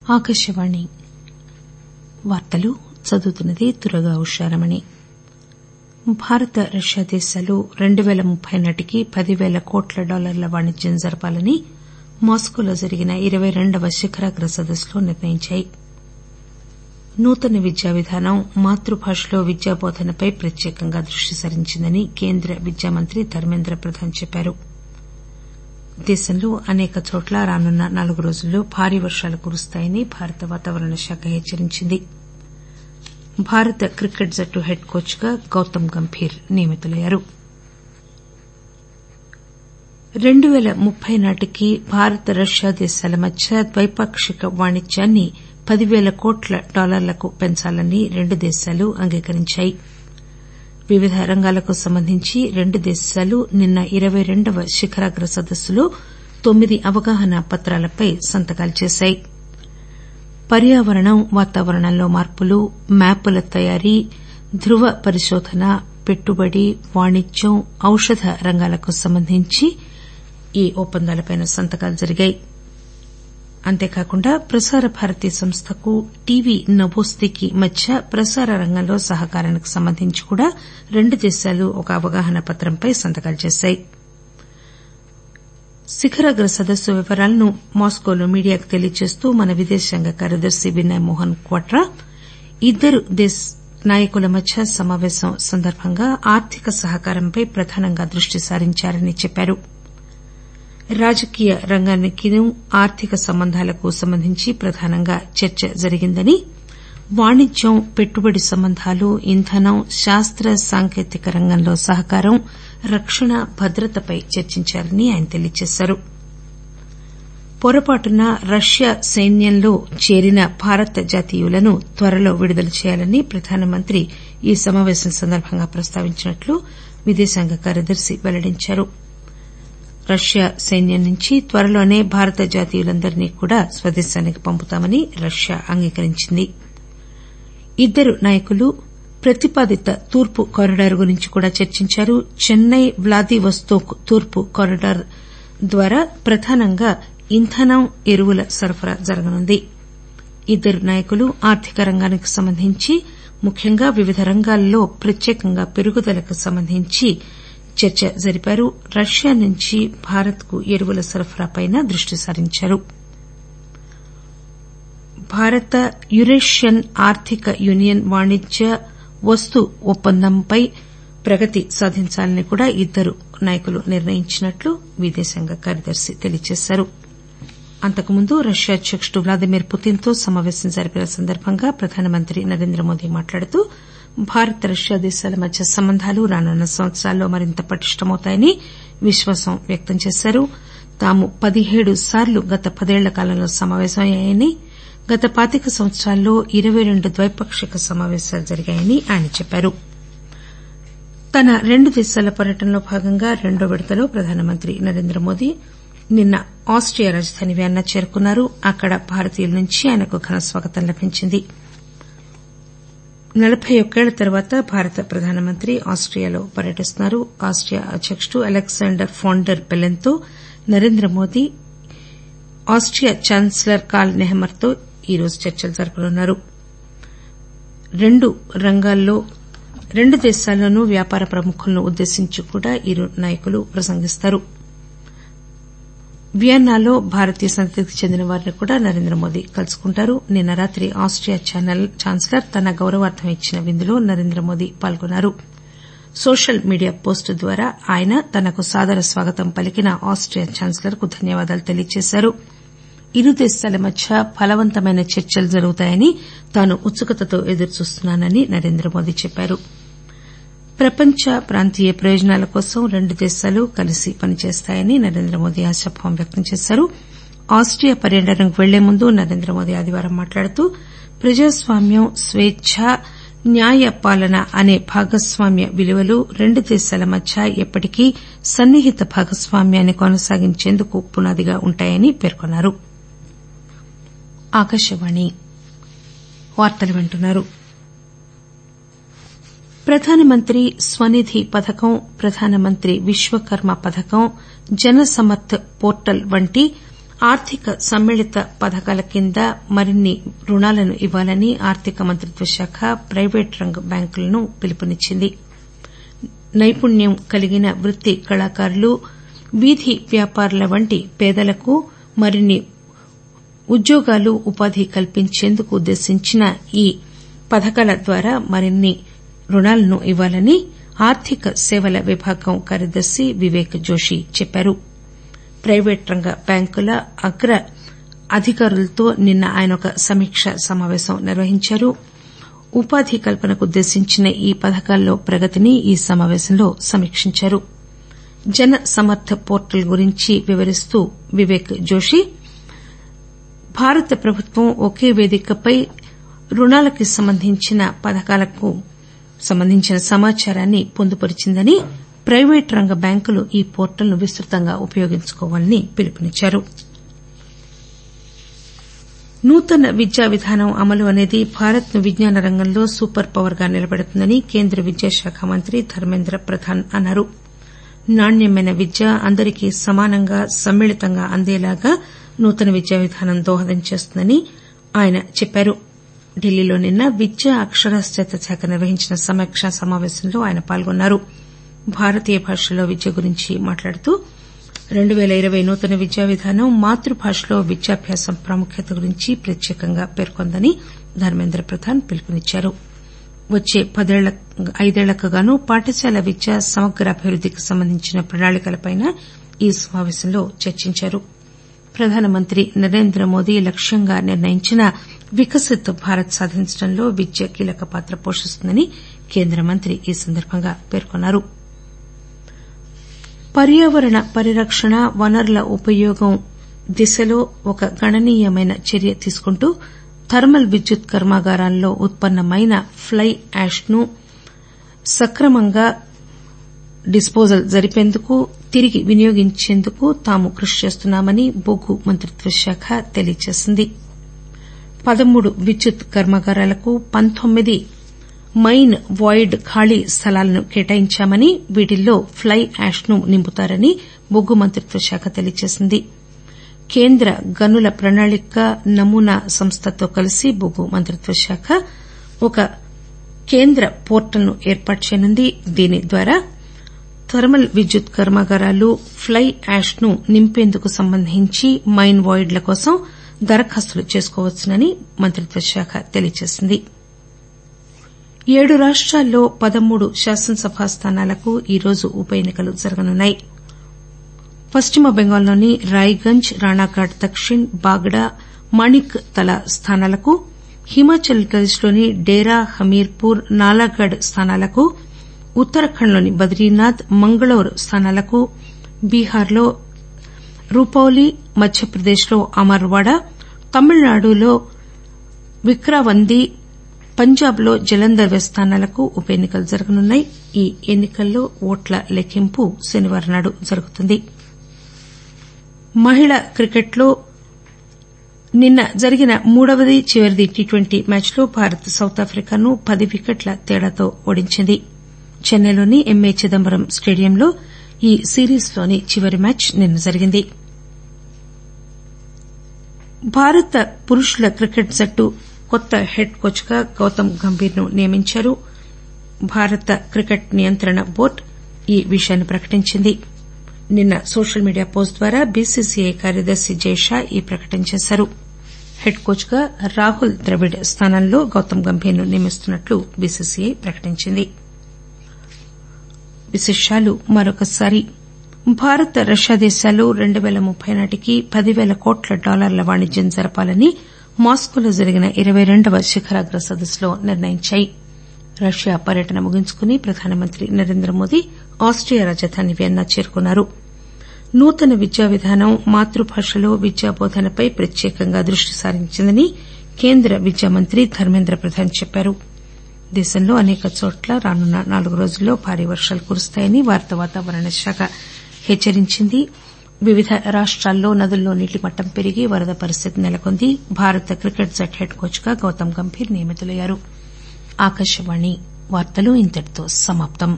ఆకాశవాణి వార్తలు చదువుతున్నది దుర్గా ఉషారమణి భారత రష్యా దేశాలు రెండు పేల ముప్పై నాటికి పదివేల కోట్ల డాలర్ల వాణిజ్యం జరపాలని మాస్కోలో జరిగిన ఇరవై రెండవ శిఖరాగ్ర సదస్సులో నిర్ణయించాయి నూతన విద్యా విధానం మాతృభాషలో విద్యా బోధనపై ప్రత్యేకంగా దృష్టి సారించిందని కేంద్ర విద్యా మంత్రి ధర్మేంద్ర ప్రధాన్ చెప్పారు దేశంలో అనేక చోట్ల రానున్న నాలుగు రోజుల్లో భారీ వర్షాలు కురుస్తాయని భారత వాతావరణ శాఖ హెచ్చరించింది భారత క్రికెట్ జట్టు హెడ్ కోచ్ గా గౌతమ్ గంభీర్ నియమితులయ్యారు రెండు పేల ముప్పై నాటికి భారత్ రష్యా దేశాల మధ్య ద్వైపాక్షిక వాణిజ్యాన్ని పదివేల కోట్ల డాలర్లకు పెంచాలని రెండు దేశాలు అంగీకరించాయి వివిధ రంగాలకు సంబంధించి రెండు దేశాలు నిన్న ఇరవై రెండవ శిఖరాగ్ర సదస్సులో తొమ్మిది అవగాహనా పత్రాలపై సంతకాలు చేశాయి పర్యావరణం వాతావరణంలో మార్పులు మ్యాపుల తయారీ ధృవ పరిశోధన పెట్టుబడి వాణిజ్యం ఔషధ రంగాలకు సంబంధించి ఈ ఒప్పందాలపై సంతకాలు జరిగాయి అంతేకాకుండా ప్రసార భారతి సంస్థకు టీవీ నవోస్తికి మధ్య ప్రసార రంగంలో సహకారానికి సంబంధించి కూడా రెండు దేశాలు ఒక అవగాహనా పత్రంపై సంతకాలు చేశాయి శిఖరాగ్ర సదస్సు వివరాలను మాస్కోలో మీడియాకు తెలియజేస్తూ మన విదేశాంగ కార్యదర్శి వినయ్ మోహన్ క్వాట్రా ఇద్దరు నాయకుల మధ్య సమాపేశం సందర్బంగా ఆర్థిక సహకారంపై ప్రధానంగా దృష్టి సారించారని చెప్పారు రాజకీయ రంగానికిను ఆర్థిక సంబంధాలకు సంబంధించి ప్రధానంగా చర్చ జరిగిందని వాణిజ్యం పెట్టుబడి సంబంధాలు ఇంధనం శాస్త సాంకేతిక రంగంలో సహకారం రక్షణ భద్రతపై చర్చించారని ఆయన తెలియజేశారు పొరపాటున రష్యా సైన్యంలో చేరిన భారత జాతీయులను త్వరలో విడుదల చేయాలని ప్రధానమంత్రి ఈ సమాపేశం సందర్బంగా ప్రస్తావించినట్లు విదేశాంగ కార్యదర్శి వెల్లడించారు రష్యా సైన్యం నుంచి త్వరలోనే భారత జాతీయులందరినీ కూడా స్వదేశానికి పంపుతామని రష్యా అంగీకరించింది ఇద్దరు నాయకులు ప్రతిపాదిత తూర్పు కారిడార్ గురించి కూడా చర్చించారు చెన్నై వ్లాదివొస్తోక్ తూర్పు కారిడార్ ద్వారా ప్రధానంగా ఇంధనం ఎరువుల సరఫరా జరగనుంది ఇద్దరు నాయకులు ఆర్థిక రంగానికి సంబంధించి ముఖ్యంగా వివిధ రంగాల్లో ప్రత్యేకంగా పెరుగుదలకు సంబంధించి చర్చ జరిపారు రష్యా నుంచి భారత్ కు ఎరువుల సరఫరాపై దృష్టి సారించారు భారత యురేషియన్ ఆర్థిక యూనియన్ వాణిజ్య వస్తు ఒప్పందంపై ప్రగతి సాధించాలని కూడా ఇద్దరు నాయకులు నిర్ణయించినట్లు విదేశాంగ కార్యదర్శి తెలియజేశారు అంతకుముందు రష్యా అధ్యకుడు వ్లాదిమిర్ పుతిన్ తో సమాపేశం జరిపిన సందర్బంగా ప్రధానమంత్రి నరేంద్రమోదీ మాట్లాడుతూ భారత్ రష్యా దేశాల మధ్య సంబంధాలు రానున్న సంవత్సరాల్లో మరింత పటిష్టమవుతాయని విశ్వాసం వ్యక్తం చేశారు తాము పదిహేడు సార్లు గత పదేళ్ల కాలంలో సమాపేశమయ్యాయని గత పాతిక సంవత్సరాల్లో ఇరవై రెండు ద్వైపాక్షిక సమాపేశాలు జరిగాయని ఆయన చెప్పారు తన రెండు దేశాల పర్యటనలో భాగంగా రెండో విడతలో ప్రధానమంత్రి నరేంద్రమోదీ నిన్న ఆస్టియా రాజధాని వియన్నా చేరుకున్నారు అక్కడ భారతీయుల నుంచి ఆయనకు ఘన స్వాగతం లభించింది నలబై ఒక్కేళ్ల తర్వాత భారత ప్రధానమంత్రి ఆస్టియాలో పర్యటిస్తున్నారు ఆస్టియా అధ్యకుడు అలెగ్జాండర్ ఫాండర్ బెలెన్ తో Narendra Modi Austria chancellor Karl Nehammer తో ఈరోజు చర్చలు జరపనున్నారు రెండు రంగాల్లో రెండు దేశాల్లోనూ వ్యాపార ప్రముఖులను ఉద్దేశించి కూడా ఇరు నాయకులు ప్రసంగిస్తారు వియన్నాలో భారతీయ సంతతికి చెందిన వారిని కూడా నరేంద్రమోదీ కలుసుకుంటారు నిన్న రాత్రి ఆస్టియా ఛాన్సలర్ తన గౌరవార్దం ఇచ్చిన విందులో నరేంద్రమోదీ పాల్గొన్నారు సోషల్ మీడియా పోస్టు ద్వారా ఆయన తనకు సాదర స్వాగతం పలికిన ఆస్టియా ఛాన్సలర్ కు ధన్యవాదాలు తెలియజేశారు ఇరు దేశాల మధ్య ఫలవంతమైన చర్చలు జరుగుతాయని తాను ఉత్సుకతతో ఎదురుచూస్తున్నానని నరేంద్రమోదీ చెప్పారు ప్రపంచ ప్రాంతీయ ప్రయోజనాల కోసం రెండు దేశాలు కలిసి పనిచేస్తాయని నరేంద్రమోదీ ఆశాభావం వ్యక్తం చేశారు ఆస్టియా పర్యటనకు వెళ్లే ముందు నరేంద్రమోదీ ఆదివారం మాట్లాడుతూ ప్రజాస్వామ్యం స్వేచ్చ న్యాయ పాలన అనే భాగస్వామ్య విలువలు రెండు దేశాల మధ్య ఎప్పటికీ సన్నిహిత భాగస్వామ్యాన్ని కొనసాగించేందుకు పునాదిగా ఉంటాయని పేర్కొన్నారు ప్రధానమంత్రి స్వనిధి పథకం ప్రధానమంత్రి విశ్వకర్మ పథకం జన సమర్థ్ పోర్టల్ వంటి ఆర్థిక సమ్మిళిత పథకాల కింద మరిన్ని రుణాలను ఇవ్వాలని ఆర్థిక మంత్రిత్వ శాఖ ప్రైవేటు రంగ బ్యాంకులను పిలుపునిచ్చింది నైపుణ్యం కలిగిన వృత్తి కళాకారులు వీధి వ్యాపారుల వంటి పేదలకు మరిన్ని ఉద్యోగాలు ఉపాధి కల్పించేందుకు ఉద్దేశించిన ఈ పథకాల ద్వారా మరిన్ని రుణాలను ఇవ్వాలని ఆర్థిక సేవల విభాగం కార్యదర్శి వివేక్ జోషి చెప్పారు ప్రైవేటు రంగ బ్యాంకుల అగ్ర అధికారులతో నిన్న ఆయన ఒక సమీకా సమాపేశం నిర్వహించారు ఉపాధి కల్పనకు ఉద్దేశించిన ఈ పథకాల్లో ప్రగతిని ఈ సమాపేశంలో సమీక్షించారు జన సమర్థ్ పోర్టల్ గురించి వివరిస్తూ వివేక్ జోషి భారత ప్రభుత్వం ఒకే పేదికపై రుణాలకు సంబంధించిన పథకాలకు సంబంధించిన సమాచారాన్ని పొందుపరిచిందని ప్రైవేటు రంగ బ్యాంకులు ఈ పోర్టల్ ను విస్తృతంగా ఉపయోగించుకోవాలని పిలుపునిచ్చారు నూతన విద్యా విధానం అమలు అనేది భారత్ ను విజ్ఞాన రంగంలో సూపర్ పవర్ గా నిలబెడుతుందని కేంద్ర విద్యాశాఖ మంత్రి ధర్మేంద్ర ప్రధాన్ అన్నారు నాణ్యమైన విద్య అందరికీ సమానంగా సమ్మిళితంగా అందేలాగా నూతన విద్యా విధానం దోహదం చేస్తుందని ఆయన చెప్పారు ఢిల్లీలో నిన్న విద్య అక్షరాస్యత శాఖ నిర్వహించిన సమీకా సమాపేశంలో ఆయన పాల్గొన్నారు భారతీయ భాషల్లో విద్య గురించి మాట్లాడుతూ రెండు పేల ఇరవై నూతన విద్యా విధానం మాతృభాషలో విద్యాభ్యాసం ప్రాముఖ్యత గురించి ప్రత్యేకంగా పేర్కొందని ధర్మేంద్ర ప్రధాన్ పిలుపునిచ్చారు వచ్చే ఐదేళ్లకు గాను పాఠశాల విద్య సమగ్ర అభివృద్దికి సంబంధించిన ప్రణాళికలపై ఈ సమాపేశంలో చర్చించారు ప్రధానమంత్రి నరేంద్ర మోదీ లక్ష్యంగా నిర్ణయించిన వికసిత్ భారత్ సాధించడంలో విద్య కీలక పాత్ర పోషిస్తుందని కేంద్ర మంత్రి ఈ సందర్బంగా పేర్కొన్నారు పర్యావరణ పరిరక్షణ వనరుల ఉపయోగం దిశలో ఒక గణనీయమైన చర్య తీసుకుంటూ థర్మల్ విద్యుత్ కర్మాగారాల్లో ఉత్పన్నమైన ప్లై యాష్ ను సక్రమంగా డిస్పోజల్ జరిపేందుకు తిరిగి వినియోగించేందుకు తాము కృషి చేస్తున్నామని బొగ్గు మంత్రిత్వ శాఖ తెలియజేసింది పదమూడు విద్యుత్ కర్మాగారాలకు పంతొమ్మిది మైన్ వాయిడ్ ఖాళీ స్థలాలను కేటాయించామని వీటిల్లో ప్లై యాష్ ను నింపుతారని బొగ్గు మంత్రిత్వ శాఖ తెలియజేసింది కేంద్ర గనుల ప్రణాళిక నమూనా సంస్థతో కలిసి బొగ్గు మంత్రిత్వ శాఖ ఒక కేంద్ర పోర్టల్ ను ఏర్పాటు చేయనుంది దీని ద్వారా థర్మల్ విద్యుత్ కర్మాగారాలు ప్లై యాష్ ను నింపేందుకు సంబంధించి మైన్ వాయిడ్ల కోసం దరఖాస్తులు చేసుకోవచ్చునని మంత్రిత్వ శాఖ తెలియజేసింది ఏడు రాష్టాల్లో పదమూడు శాసనసభ స్థానాలకు ఈరోజు ఉప ఎన్నికలు జరగనున్నాయి పశ్చిమ బెంగాల్లోని రాయ్గంజ్ రాణాఘాట్ దక్షిణ్ బాగ్డా మాణిక్ తలా స్థానాలకు హిమాచల్ ప్రదేశ్లోని డేరా హమీర్పూర్ నాలాగఢ్ స్థానాలకు ఉత్తరాఖండ్లోని బద్రీనాథ్ మంగళూరు స్థానాలకు బీహార్లో రూపౌలీ మధ్యప్రదేశ్లో అమర్వాడ తమిళనాడులో విక్రావందీ పంజాబ్లో జలంధర్ వెస్ట్ స్థానాలకు ఉప ఎన్నికలు జరగనున్నాయి ఈ ఎన్నికల్లో ఓట్ల లెక్కింపు శనివారం నాడు జరుగుతుంది మహిళా క్రికెట్లో నిన్న జరిగిన మూడవది చివరిది టీ ట్వంటీ మ్యాచ్లో భారత్ సౌతాఫ్రికాను పది వికెట్ల తేడాతో ఓడించింది చెన్నైలోని ఎంఏ చిదంబరం స్టేడియంలో ఈ సిరీస్లోని చివరి మ్యాచ్ నిన్న జరిగింది భారత పురుషుల క్రికెట్ జట్టు కొత్త హెడ్ కోచ్ గా గౌతమ్ గంభీర్ ను నియమించారు భారత క్రికెట్ నియంత్రణ బోర్డు ఈ విషయాన్ని ప్రకటించింది నిన్న సోషల్ మీడియా పోస్ట్ ద్వారా బీసీసీఐ కార్యదర్శి జైషా ఈ ప్రకటన చేశారు హెడ్ కోచ్ గా రాహుల్ ద్రవిడ్ స్థానంలో గౌతమ్ గంభీర్ ను నియమిస్తున్నట్లు బీసీసీఐ ప్రకటించింది భారత్ రష్యా దేశాలు రెండు పేల ముప్పై నాటికి పదివేల కోట్ల డాలర్ల వాణిజ్యం జరపాలని మాస్కోలో జరిగిన ఇరవై రెండవ శిఖరాగ్ర సదస్సులో నిర్ణయించాయి రష్యా పర్యటన ముగించుకుని ప్రధానమంత్రి నరేంద్ర మోదీ ఆస్టియా రాజధాని వియన్నా చేరుకున్నారు నూతన విద్యా విధానం మాతృభాషలో విద్యా బోధనపై ప్రత్యేకంగా దృష్టి సారించిందని కేంద్ర విద్యా మంత్రి ధర్మేంద్ర ప్రధాన్ చెప్పారు దేశంలో అనేక చోట్ల రానున్న నాలుగు రోజుల్లో భారీ వర్షాలు కురుస్తాయని భారత వాతావరణ శాఖ హెచ్చరించింది వివిధ రాష్టాల్లో నదుల్లో నీటిమట్టం పెరిగి వరద పరిస్థితి నెలకొంది భారత క్రికెట్ జట్టు హెడ్ కోచ్ గా గౌతమ్ గంభీర్ నియమితులయ్యారు